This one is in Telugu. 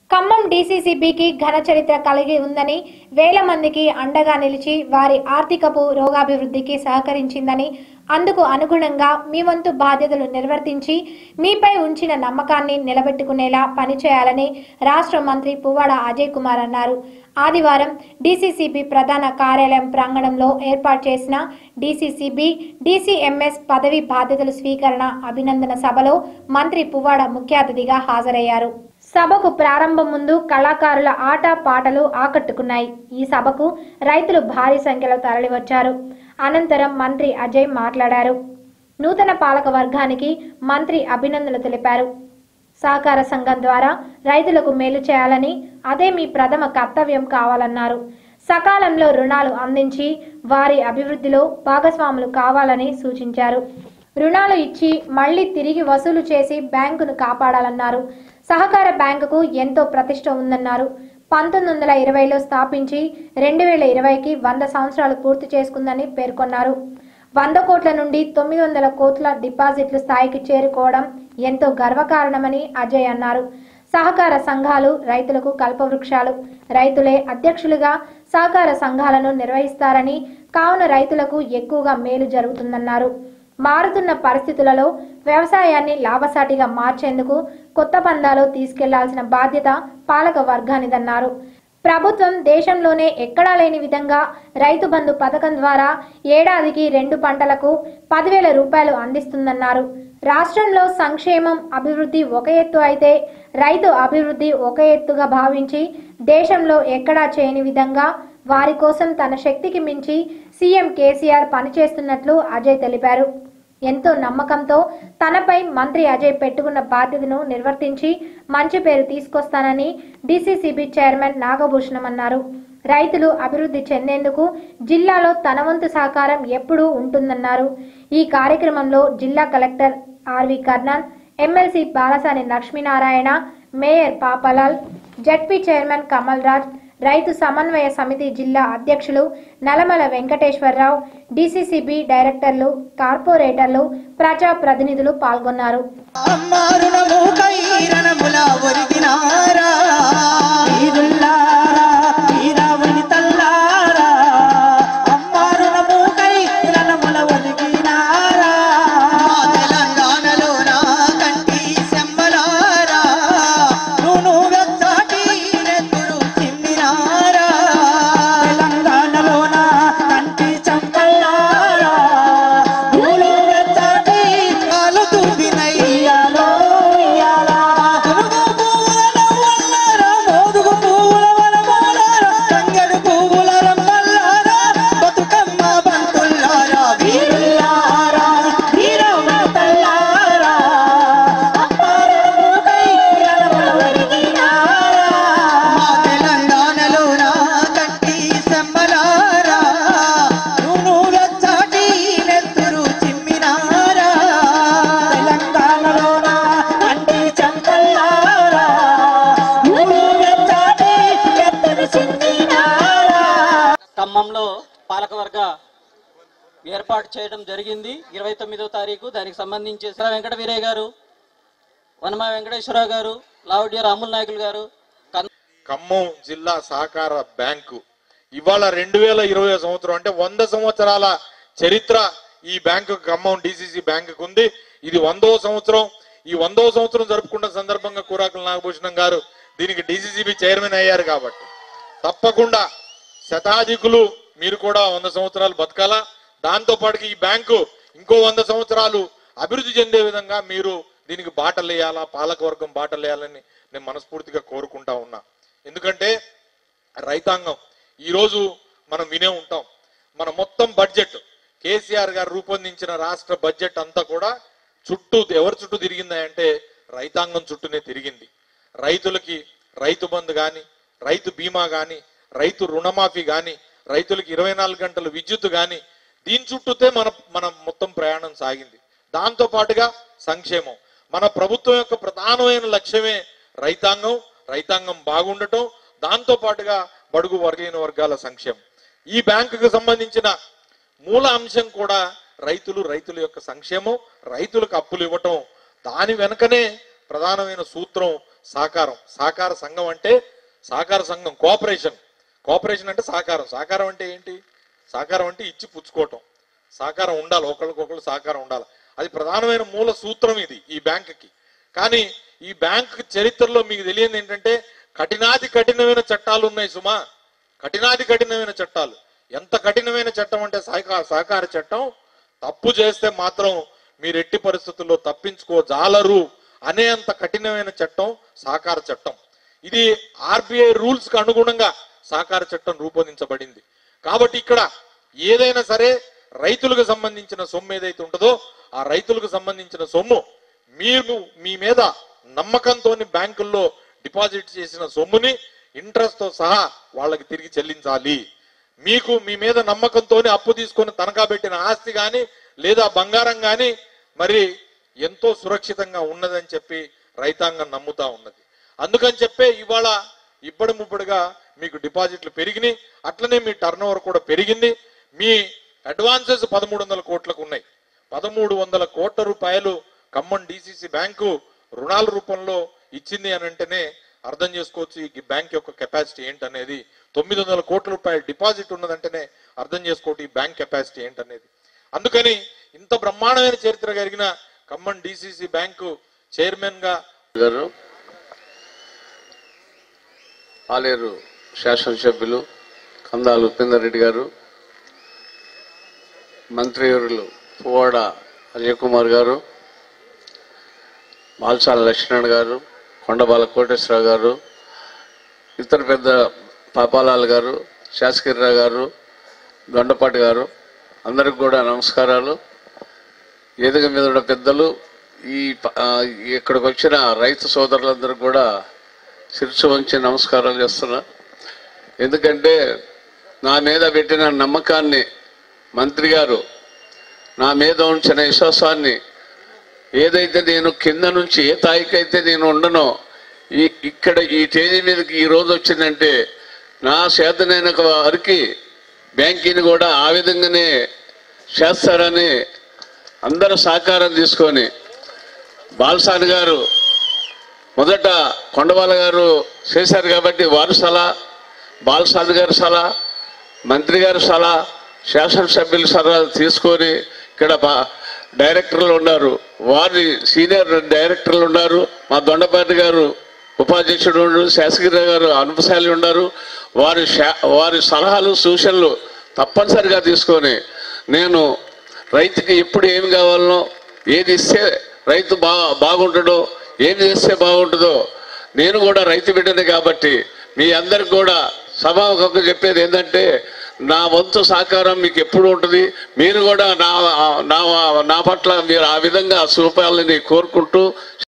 ఖమ్మం డీసీసీబీకి ఘన చరిత్ర కలిగి ఉందని వేల మందికి అండగా నిలిచి వారి ఆర్థికపు రోగాభివృద్ధికి సహకరించిందని అందుకు అనుగుణంగా మీ వంతు బాధ్యతలు నిర్వర్తించి మీపై ఉంచిన నమ్మకాన్ని నిలబెట్టుకునేలా పనిచేయాలని రాష్ట్ర మంత్రి పువ్వాడ అజయ్ కుమార్ అన్నారు ఆదివారం డీసీసీబీ ప్రధాన కార్యాలయం ప్రాంగణంలో ఏర్పాటు చేసిన డీసీసీబీ డీసీఎంఎస్ పదవి బాధ్యతలు స్వీకరణ అభినందన సభలో మంత్రి పువ్వాడ ముఖ్య అతిథిగా హాజరయ్యారు సభకు ప్రారంభం ముందు కళాకారుల ఆట పాటలు ఆకట్టుకున్నాయి ఈ సభకు రైతులు భారీ సంఖ్యలో తరలివచ్చారు అనంతరం మంత్రి అజయ్ మాట్లాడారు నూతన పాలక వర్గానికి మంత్రి అభినందనలు తెలిపారు సహకార సంఘం ద్వారా రైతులకు మేలు చేయాలని అదే మీ ప్రథమ కర్తవ్యం కావాలన్నారు సకాలంలో రుణాలు అందించి వారి అభివృద్ధిలో భాగస్వాములు కావాలని సూచించారు రుణాలు ఇచ్చి మళ్లీ తిరిగి వసూలు చేసి బ్యాంకును కాపాడాలన్నారు సహకార బ్యాంకుకు ఎంతో ప్రతిష్ట ఉందన్నారు పంతొమ్మిది వందల ఇరవైలో స్థాపించి రెండు వేల ఇరవైకి వంద సంవత్సరాలు పూర్తి చేసుకుందని పేర్కొన్నారు వంద కోట్ల నుండి తొమ్మిది వందల కోట్ల డిపాజిట్లు స్థాయికి చేరుకోవడం ఎంతో గర్వకారణమని అజయ్ అన్నారు సహకార సంఘాలు రైతులకు కల్పవృక్షాలు రైతులే అధ్యక్షులుగా సహకార సంఘాలను నిర్వహిస్తారని కావున రైతులకు ఎక్కువగా మేలు జరుగుతుందన్నారు మారుతున్న పరిస్థితులలో వ్యవసాయాన్ని లాభసాటిగా మార్చేందుకు కొత్త పందాలు తీసుకెళ్లాల్సిన బాధ్యత పాలక వర్గానిదన్నారు ప్రభుత్వం దేశంలోనే ఎక్కడా లేని విధంగా రైతు బంధు పథకం ద్వారా ఏడాదికి రెండు పంటలకు పదివేల రూపాయలు అందిస్తుందన్నారు రాష్ట్రంలో సంక్షేమం అభివృద్ధి ఒక ఎత్తు అయితే రైతు అభివృద్ధి ఒక ఎత్తుగా భావించి దేశంలో ఎక్కడా చేయని విధంగా వారి కోసం తన శక్తికి మించి సీఎం కేసీఆర్ పనిచేస్తున్నట్లు అజయ్ తెలిపారు ఎంతో నమ్మకంతో తనపై మంత్రి అజయ్ పెట్టుకున్న బాధ్యతను నిర్వర్తించి మంచి పేరు తీసుకొస్తానని డీసీసీబీ చైర్మన్ నాగభూషణం అన్నారు రైతులు అభివృద్ధి చెందేందుకు జిల్లాలో తన వంతు సహకారం ఎప్పుడూ ఉంటుందన్నారు ఈ కార్యక్రమంలో జిల్లా collector RV Karnan MLC Balasani Lakshminarayana mayor Papalal ZP chairman Kamal Raj రైతు సమన్వయ సమితి జిల్లా అధ్యక్షులు నలమల వెంకటేశ్వరరావు డీసీసీబీ డైరెక్టర్లు కార్పొరేటర్లు ప్రజా ప్రతినిధులు పాల్గొన్నారు అమ్మారుణము కైరణముల ఒరిగినారా ఈదుల్లారా ఈరావని తల్లారా అమ్మారుణము కైరణముల ఒరిగినారా తెలంగాణలో నా కంటి సెమ్మలారా నూను వెచ్చటి నెత్తురు చిమ్మినారా తెలంగాణలో నా కంటి చంపల్లారా నూలు వెచ్చటి కాలు తుదినయ్యాలో ఇయ్యాలా తురుగు పువ్వుల నవ్వల్లారా మోదుగు పువ్వుల వనమాలారా తంగెడు పువ్వుల రమ్మల్లారా బతుకమ్మ బంతుల్లారా వీరుల్లారా వీరమ్మ తల్లారా అప్పారము కై ఎలవల వరిగినారా మా తెలంగాణలో నా కంటి సెమ్మలారా నూను వెచ్చటి నెత్తురు చిమ్మినారా తెలంగాణలో నా కంటి చంపల్లారా నూను వెచ్చటి నెత్తురు చిమ్మినారా ఖమ్మంలో పాలకవర్గ ఏర్పాటు చేయడం జరిగింది ఇరవై తొమ్మిదో తారీఖు దానికి సంబంధించి శ్రీ వెంకట వీరయ్య గారు వనమా వెంకటేశ్వరరావు గారు లావుడ్య రాముల నాయకులు గారు కన్- ఖమ్మం జిల్లా సహకార బ్యాంకు ఇవాళ రెండు వేల ఇరవై సంవత్సరం అంటే వంద సంవత్సరాల చరిత్ర ఈ బ్యాంకు ఖమ్మం డిసిసి బ్యాంకుకు ఉంది ఇది వందో సంవత్సరం ఈ వందో సంవత్సరం జరుపుకున్న సందర్భంగా కూరాకుల నాగభూషణం గారు దీనికి డిసిసిబి చైర్మన్ అయ్యారు కాబట్టి తప్పకుండా శతాధికులు మీరు కూడా వంద సంవత్సరాలు బతకాలా దాంతో పాటుగా ఈ బ్యాంకు ఇంకో వంద సంవత్సరాలు అభివృద్ధి చెందే విధంగా మీరు దీనికి బాటలు వేయాలా పాలకవర్గం బాటలు వేయాలని నేను మనస్ఫూర్తిగా కోరుకుంటా ఉన్నా ఎందుకంటే రైతాంగం ఈరోజు మనం వినే ఉంటాం మన మొత్తం బడ్జెట్ కేసీఆర్ గారు రూపొందించిన రాష్ట్ర బడ్జెట్ అంతా కూడా చుట్టూ ఎవరి చుట్టూ తిరిగిందంటే రైతాంగం చుట్టూనే తిరిగింది రైతులకి రైతు బంధు గాని రైతు బీమా గాని రైతు రుణమాఫీ గాని రైతులకి ఇరవై నాలుగు గంటలు విద్యుత్ గాని దీని చుట్టూతే మన మన మొత్తం ప్రయాణం సాగింది దాంతో పాటుగా సంక్షేమం మన ప్రభుత్వం యొక్క ప్రధానమైన లక్ష్యమే రైతాంగం రైతాంగం బాగుండటం దాంతో పాటుగా బడుగు వర్గీన వర్గాల సంక్షేమం ఈ బ్యాంకుకు సంబంధించిన మూల అంశం కూడా రైతులు రైతుల యొక్క సంక్షేమం రైతులకు అప్పులు ఇవ్వటం దాని వెనుకనే ప్రధానమైన సూత్రం సాకారం సాకార సంఘం అంటే సాకార సంఘం కోఆపరేషన్ కోఆపరేషన్ అంటే సహకారం సహకారం అంటే ఏంటి సహకారం అంటే ఇచ్చి పుచ్చుకోవటం సహకారం ఉండాలి ఒకరికొకరు సహకారం ఉండాలి అది ప్రధానమైన మూల సూత్రం ఇది ఈ బ్యాంకుకి కానీ ఈ బ్యాంక్ చరిత్రలో మీకు తెలియదు ఏంటంటే కఠినాది కఠినమైన చట్టాలు ఉన్నాయి సుమా కఠినాది కఠినమైన చట్టాలు ఎంత కఠినమైన చట్టం అంటే సహకార సహకార చట్టం తప్పు చేస్తే మాత్రం మీరు ఎట్టి పరిస్థితుల్లో తప్పించుకోజాలరు అనే అంత కఠినమైన చట్టం సహకార చట్టం ఇది ఆర్బీఐ రూల్స్ కి అనుగుణంగా సహకార చట్టం రూపొందించబడింది కాబట్టి ఇక్కడ ఏదైనా సరే రైతులకు సంబంధించిన సొమ్ము ఏదైతే ఉంటుందో ఆ రైతులకు సంబంధించిన సొమ్ము మీరు మీ మీద నమ్మకంతో బ్యాంకుల్లో డిపాజిట్ చేసిన సొమ్ముని ఇంట్రెస్ట్ తో సహా వాళ్ళకి తిరిగి చెల్లించాలి మీకు మీ మీద నమ్మకంతోనే అప్పు తీసుకొని తనఖా పెట్టిన ఆస్తి కానీ లేదా బంగారం కానీ మరి ఎంతో సురక్షితంగా ఉన్నదని చెప్పి రైతాంగం నమ్ముతా ఉన్నది అందుకని చెప్పే ఇవాళ ఇప్పటి ముప్పటిగా మీకు డిపాజిట్లు పెరిగినాయి అట్లనే మీ టర్న్ కూడా పెరిగింది మీ అడ్వాన్సెస్ పదమూడు వందల కోట్లకు ఉన్నాయి పదమూడు వందల కోట్ల రూపాయలు ఖమ్మం డిసిసి బ్యాంకు రుణాల రూపంలో ఇచ్చింది అని అంటేనే అర్థం చేసుకోవచ్చు ఈ బ్యాంక్ యొక్క కెపాసిటీ ఏంటనేది తొమ్మిది వందల కోట్ల రూపాయల డిపాజిట్ ఉన్నదంటేనే అర్థం చేసుకోవచ్చు ఈ బ్యాంక్ కెపాసిటీ ఏంటనేది అందుకని ఇంత బ్రహ్మాండమైన చరిత్ర కలిగిన ఖమ్మం డిసిసి బ్యాంకు చైర్మన్ గా గారు పాలేరు శాసనసభ్యులు కందాలు ఉపేందర్ రెడ్డి గారు మంత్రివర్యులు పువ్వాడ అజయ్ కుమార్ గారు బాల్సాల లక్ష్మణ్ గారు కొండబాల కోటేశ్వరరావు గారు ఇతర పెద్ద పాపాలాల్ గారు శాసగిరిరావు గారు దొండపాటి గారు అందరికి కూడా నమస్కారాలు వేదిక మీద ఉన్న పెద్దలు ఈ ప- ఆ, ఇక్కడికి వచ్చిన రైతు సోదరులందరికీ కూడా శిరసు వంచి నమస్కారాలు చేస్తున్నా ఎందుకంటే నా మీద పెట్టిన నమ్మకాన్ని మంత్రి గారు నా మీద ఉంచిన విశ్వాసాన్ని ఏదైతే నేను కింద నుంచి ఏ స్థాయికైతే నేను ఉండనో ఈ ఇక్కడ ఈ తేదీ మీదకి ఈ రోజు వచ్చిందంటే నా చేతనైన వారికి బ్యాంకీని కూడా ఆ విధంగానే చేస్తారని అందరూ సహకారం తీసుకొని బాలసాని గారు మొదట కొండబాల గారు చేశారు కాబట్టి వారి సలహా బాలసాని గారి సలహా మంత్రి గారి సలహా శాసనసభ్యుల సలహా తీసుకొని ఇక్కడ బా- డైరెక్టర్లు ఉన్నారు వారి సీనియర్ డైరెక్టర్లు ఉన్నారు మా దొండపాటి గారు ఉపాధ్యక్షుడు ఉన్నారు, శాసగిరి గారు అనుపశాలి ఉన్నారు వారి శా- వారి సలహాలు సూచనలు తప్పనిసరిగా తీసుకొని నేను రైతుకి ఎప్పుడు ఏమి కావాలనో ఏది ఇస్తే రైతు బా బాగుంటాడో ఏమి చేస్తే బాగుంటుందో నేను కూడా రైతు బిడ్డనే కాబట్టి మీ అందరికి కూడా సభాముఖంగా చెప్పేది ఏంటంటే నా వంతు సహకారం మీకు ఎప్పుడు ఉంటుంది మీరు కూడా నా నా నా పట్ల మీరు ఆ విధంగా చూపాలని కోరుకుంటూ